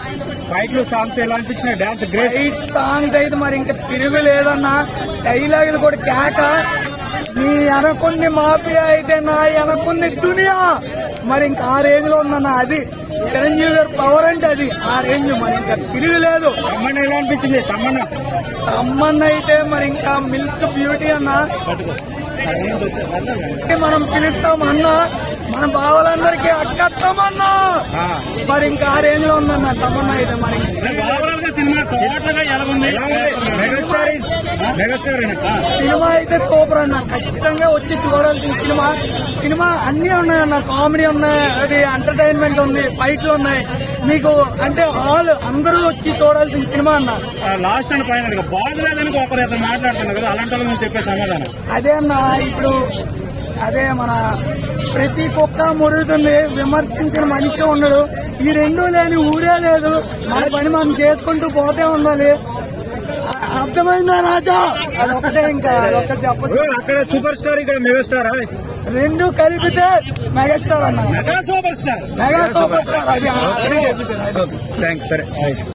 ఫైట్లు సాంగ్స్ ఎలా అనిపించినాయి డాన్స్ గ్రేట్ ఫైట్ సాంగ్స్ అయితే మరి ఇంకా తిరుగు లేదన్నా డైలాగులు కూడా కేక నీ వెనకుంది మాఫియా అయితే నా వెనకుంది దునియా మరి ఇంకా ఆ రేంజ్ లో ఉందన్న అది చిరంజీవి గారి పవర్ అంటే అది ఆ రేంజ్ మరి ఇంకా తిరుగు లేదు తమ్మన్న ఎలా అనిపించింది తమ్మన్న తమ్మన్న అయితే మరి ఇంకా మిల్క్ బ్యూటీ అన్న మనం పిలుస్తాం అన్న మన బావలందరికీ అక్కత్తమన్నా ఆ. మరి ఇంకా ఆ రేంజ్ లో ఉందన్న తమ్మన్న అయితే మరి ఓవరాల్ గా సినిమా టోటల్గా ఎలా ఉంది మెగాస్టార్ ఇస్ మెగాస్టార్ సినిమా అయితే సూపర్ అన్న ఖచ్చితంగా వచ్చి చూడాల్సిన సినిమా సినిమా అన్ని ఉన్నాయన్న కామెడీ ఉన్నాయి అది ఎంటర్టైన్మెంట్ ఉంది ఫైట్లు ఉన్నాయి మీకు అంటే హాల్ అందరూ వచ్చి చూడాల్సిన సినిమా అన్న లాస్ట్ అండ్ ఫైనల్ గా బాగలేదని ఒకరు ఇతను మాట్లాడుతున్నారు కదా అలాంటి వాళ్ళకి నువ్వు చెప్పే సమాధానం అదే అన్న ఇప్పుడు అదే మన ప్రతి కుక్క మురుగుతుంది విమర్శించిన మనిషి ఉండడు ఈ రెండు లేని ఊరే లేదు మన పని మనం చేసుకుంటూ పోతే ఉండాలి అ- అర్థమైందా రాజా అదొకటే ఇంకా అదొకటి చెప్పచ్చు అక్కడ సూపర్ స్టార్ ఇక్కడ మెగాస్టార్ రెండు కలిపితే మెగాస్టార్ అన్న mega super star mega super star అది అక్కడే చెప్పింది థ్యాంక్స్ సరే